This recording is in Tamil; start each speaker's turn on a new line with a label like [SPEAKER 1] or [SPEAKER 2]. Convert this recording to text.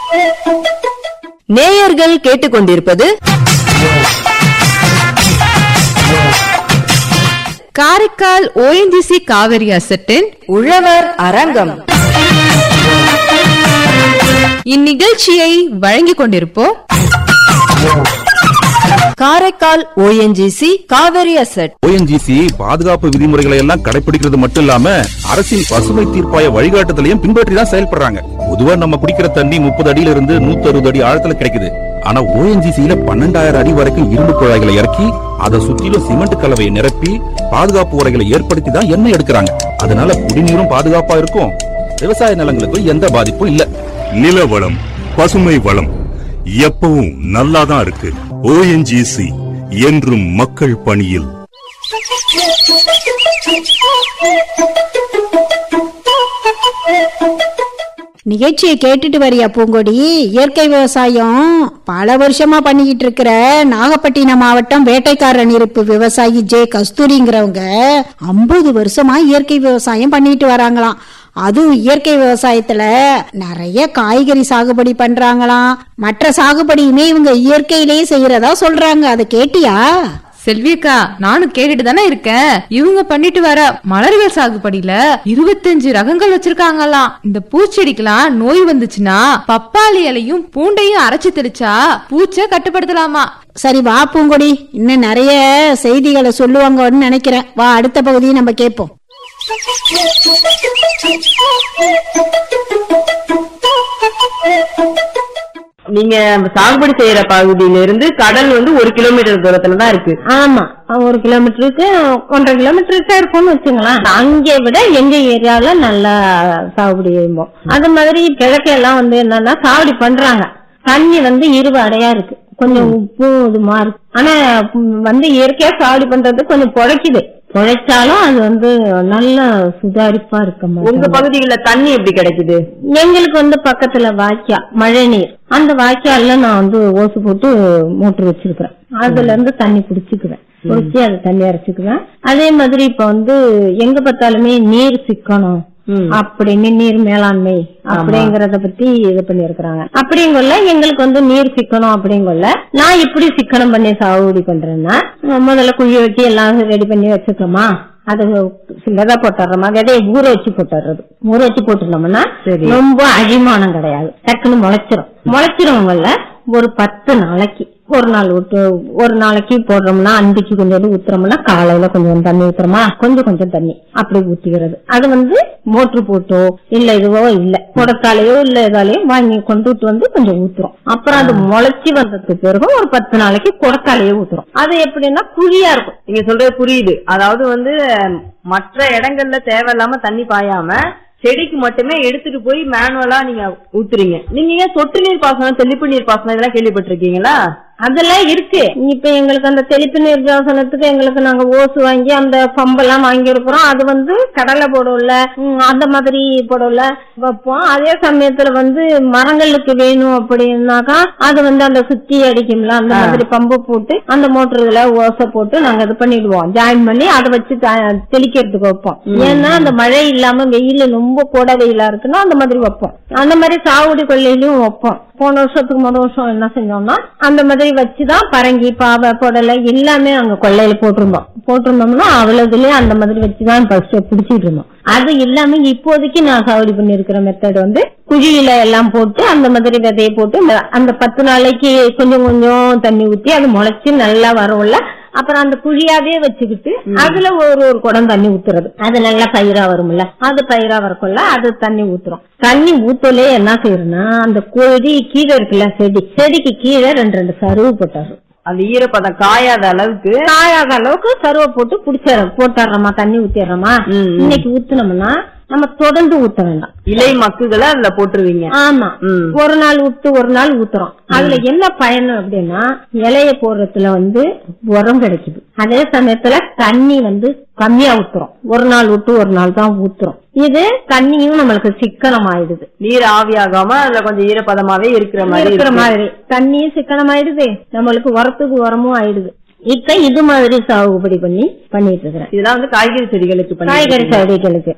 [SPEAKER 1] நேயர்கள் கேட்டுக்கொண்டிருப்பது
[SPEAKER 2] காரைக்கால் ஓஎன்ஜிசி காவிரி அசட்டின்
[SPEAKER 1] உழவர் அரங்கம்
[SPEAKER 2] இந்நிகழ்ச்சியை வழங்கிக் கொண்டிருப்போம்
[SPEAKER 1] Karaikal ONGC Cauvery asset
[SPEAKER 3] ONGC பாதுகாப்பு விதிமுறைகளை எல்லாம் கடைபிடிக்கிறது மட்டும் இல்லாம அரசின் பசுமை தீர்ப்பாய வழிகாட்டுதலையும் பின்பற்றி தான் செயல்படுறாங்க பொதுவா நம்ம குடிக்கிற தண்ணி முப்பது அடியில இருந்து நூத்தி அறுபது அடி ஆழத்துல கிடைக்குது ஆனா ஓஎன்ஜிசியில பன்னெண்டாயிரம் அடி வரைக்கும் இரும்பு குழாய்களை இறக்கி அதை சுத்திலும் சிமெண்ட் கலவையை நிரப்பி பாதுகாப்பு உரைகளை ஏற்படுத்தி தான் எண்ணெய் எடுக்கிறாங்க அதனால குடிநீரும் பாதுகாப்பா இருக்கும் விவசாய நிலங்களுக்கு எந்த பாதிப்பும் இல்ல
[SPEAKER 4] நில வளம் பசுமை வளம் எப்பவும் நல்லாதான் இருக்கு ஓஎன்ஜிசி என்றும் மக்கள் பணியில்
[SPEAKER 5] நிகழ்ச்சியை கேட்டுட்டு வரியா பூங்கொடி இயற்கை விவசாயம் பல வருஷமா பண்ணிக்கிட்டு இருக்கிற நாகப்பட்டினம் மாவட்டம் வேட்டைக்காரன் இருப்பு விவசாயி ஜே கஸ்தூரிங்கிறவங்க ஐம்பது வருஷமா இயற்கை விவசாயம் பண்ணிட்டு வராங்களாம் அதுவும் இயற்கை விவசாயத்துல நிறைய காய்கறி சாகுபடி பண்றாங்களாம் மற்ற சாகுபடியுமே இவங்க இயற்கையிலேயே செய்யறதா சொல்றாங்க அதை கேட்டியா
[SPEAKER 2] செல்வியக்கா நானும் கேட்டுட்டு தானே இருக்கேன் இவங்க பண்ணிட்டு வர மலர்கள் சாகுபடியில இருபத்தஞ்சு ரகங்கள் வச்சிருக்காங்களாம் இந்த பூச்செடிக்கெல்லாம் நோய் வந்துச்சுன்னா பப்பாளி இலையும் பூண்டையும் அரைச்சு தெளிச்சா பூச்சை கட்டுப்படுத்தலாமா
[SPEAKER 5] சரி வா பூங்கொடி இன்னும் நிறைய செய்திகளை சொல்லுவாங்கன்னு நினைக்கிறேன் வா அடுத்த பகுதியை நம்ம கேட்போம்
[SPEAKER 6] நீங்க சாகுபடி செய்யற பகுதியில இருந்து கடல் வந்து ஒரு கிலோமீட்டர் தூரத்துல தான் இருக்கு
[SPEAKER 7] ஆமா ஒரு கிலோமீட்டருக்கு ஒன்றரை கிலோமீட்டருக்கு இருக்கும்னு வச்சுங்களேன் அங்கே விட எங்க ஏரியாவுல நல்லா சாகுபடி செய்வோம் அது மாதிரி கிழக்கு எல்லாம் வந்து என்னன்னா சாகுபடி பண்றாங்க தண்ணி வந்து இருவு அடையா இருக்கு கொஞ்சம் உப்பு இதுமா இருக்கு ஆனா ம், வந்து இயற்கையா சாகுபடி பண்றது கொஞ்சம் பொழைக்குது பொழைச்சாலும் அது வந்து நல்ல சுதாரிப்பா இருக்க
[SPEAKER 6] உங்க
[SPEAKER 7] மாதிரி
[SPEAKER 6] பகுதிகள தண்ணி எப்படி கிடைக்குது
[SPEAKER 7] எங்களுக்கு வந்து பக்கத்துல வாய்க்கா மழை நீர் அந்த வாய்க்கால்ல நான் வந்து ஓசு போட்டு மோட்டர் வச்சிருக்கிறேன் அதுல இருந்து தண்ணி புடிச்சுக்குவேன் புடிச்சு அதை தண்ணி அரைச்சுக்குவேன் அதே மாதிரி இப்ப வந்து எங்க பார்த்தாலுமே நீர் சிக்கனம் அப்படின்னு நீர் மேலாண்மை அப்படிங்கறத பத்தி இது பண்ணிருக்கிறாங்க அப்படிங்கொள்ள எங்களுக்கு வந்து நீர் சிக்கனம் அப்படிங்கொள்ள நான் எப்படி சிக்கனம் பண்ணி சாகுபடி பண்றேன்னா முதல்ல குழி வெட்டி எல்லாம் ரெடி பண்ணி வச்சுக்கோமா அது விதை போட்டுறோமா விதையை ஊற வச்சு போட்டுறது ஊற வச்சு போட்டுனோம்னா ரொம்ப அழிமானம் கிடையாது டக்குன்னு முளைச்சிரும் முளைச்சிருவங்கல்ல ஒரு பத்து நாளைக்கு ஒரு நாள் விட்டு ஒரு நாளைக்கு போடுறோம்னா அந்திக்கு கொஞ்சம் ஊத்துறோம்னா காலையில கொஞ்சம் தண்ணி ஊத்துறோமா கொஞ்சம் கொஞ்சம் தண்ணி அப்படி ஊத்திக்கிறது அது வந்து மோட்டர் போட்டோ இல்ல இதுவோ இல்ல குடத்தாலேயோ இல்ல இதாலேயோ வாங்கி கொண்டுட்டு வந்து கொஞ்சம் ஊத்துறோம் அப்புறம் அது முளைச்சி வந்ததுக்கு பிறகு ஒரு பத்து நாளைக்கு குடத்தாலேயே ஊத்துறோம் அது எப்படின்னா குழியா இருக்கும்
[SPEAKER 6] நீங்க சொல்றது புரியுது அதாவது வந்து மற்ற இடங்கள்ல தேவையில்லாம தண்ணி பாயாம செடிக்கு மட்டுமே எடுத்துட்டு போய் மேனுவலா நீங்க ஊத்துறீங்க நீங்க ஏன் சொட்டு நீர் பாசனம் தெளிப்பு நீர் பாசனம் இதெல்லாம் கேள்விப்பட்டிருக்கீங்களா
[SPEAKER 7] அதெல்லாம் இருக்கு இப்ப எங்களுக்கு அந்த தெளிப்பு நீர் பாசனத்துக்கு எங்களுக்கு நாங்க ஓசு வாங்கி அந்த பம்பெல்லாம் வாங்கி இருக்கிறோம் அது வந்து கடலை போடல அந்த மாதிரி போடல வைப்போம் அதே சமயத்துல வந்து மரங்களுக்கு வேணும் அப்படின்னாக்கா அது வந்து அந்த சுத்தி அடிக்கும்ல அந்த மாதிரி பம்பு போட்டு அந்த மோட்டர் இதுல ஓசை போட்டு நாங்க இது பண்ணிடுவோம் ஜாயின் பண்ணி அதை வச்சு த- தெளிக்கிறதுக்கு வைப்போம் ஏன்னா அந்த மழை இல்லாம வெயில் ரொம்ப கோடை வெயிலா இருக்குன்னா அந்த மாதிரி வைப்போம் அந்த மாதிரி சாகுடி கொள்ளையிலயும் வைப்போம் போன வருஷத்துக்கு முதல் வருஷம் என்ன செஞ்சோம்னா அந்த மாதிரி வச்சுதான் பரங்கி பாவை புடலை எல்லாமே அங்க கொள்ளையில போட்டிருந்தோம் போட்டிருந்தோம்னா அவ்வளவுலயே அந்த மாதிரி வச்சுதான் ஃபர்ஸ்ட் பிடிச்சிட்டு இருந்தோம் அது இல்லாம இப்போதைக்கு நான் சாகுடி பண்ணிருக்கிற மெத்தட் வந்து குழியில எல்லாம் போட்டு அந்த மாதிரி விதையை போட்டு அந்த- அந்த பத்து நாளைக்கு கொஞ்சம் கொஞ்சம் தண்ணி ஊத்தி அது முளைச்சு நல்லா வரும்ல அப்புறம் அந்த குழியாவே வச்சுக்கிட்டு அதுல ஒரு ஒரு குடம் தண்ணி ஊத்துறது அது நல்லா பயிரா வரும்ல அது பயிரா வரக்குள்ள அது தண்ணி ஊத்துறோம் தண்ணி ஊத்தலே என்ன செய்யறோம்னா அந்த கொடி கீழே இருக்குல்ல செடி செடிக்கு கீழே ரெண்டு ரெண்டு சருவு போட்டாரு
[SPEAKER 6] அந்த ஈரப்பதம் காயாத அளவுக்கு
[SPEAKER 7] காயாத அளவுக்கு சருவை போட்டு புடிச்ச போட்டுறோமா தண்ணி ஊத்திடுறோமா இன்னைக்கு ஊத்துனோம்னா நம்ம தொடர்ந்து ஊத்த வேண்டாம்
[SPEAKER 6] இலை மக்குகளை அதுல போட்டுருவீங்க
[SPEAKER 7] ஆமா
[SPEAKER 6] ம்.
[SPEAKER 7] ஒரு நாள் விட்டு ஒரு நாள் ஊத்துறோம் அதுல என்ன பயன் அப்படின்னா இலைய போடுறதுல வந்து உரம் கிடைக்குது அதே சமயத்துல தண்ணி வந்து கம்மியா ஊத்துறோம் ஒரு நாள் விட்டு ஒரு நாள் தான் ஊத்துறோம் இது தண்ணியும் நம்மளுக்கு சிக்கனம் ஆயிடுது
[SPEAKER 6] நீர் ஆவியாகாம அதுல கொஞ்சம் ஈரப்பதமாவே இருக்கிற மாதிரி
[SPEAKER 7] இருக்கிற
[SPEAKER 6] இருக்கு.
[SPEAKER 7] மாதிரி தண்ணியும் சிக்கனம் ஆயிடுது நம்மளுக்கு உரத்துக்கு உரமும் ஆயிடுது இப்ப இது மாதிரி சாகுபடி பண்ணி பண்ணிட்டு இருக்கிறேன்
[SPEAKER 6] இதெல்லாம் வந்து காய்கறி செடிகளுக்கு பண்ணி
[SPEAKER 7] காய்கறி செடிகளுக்கு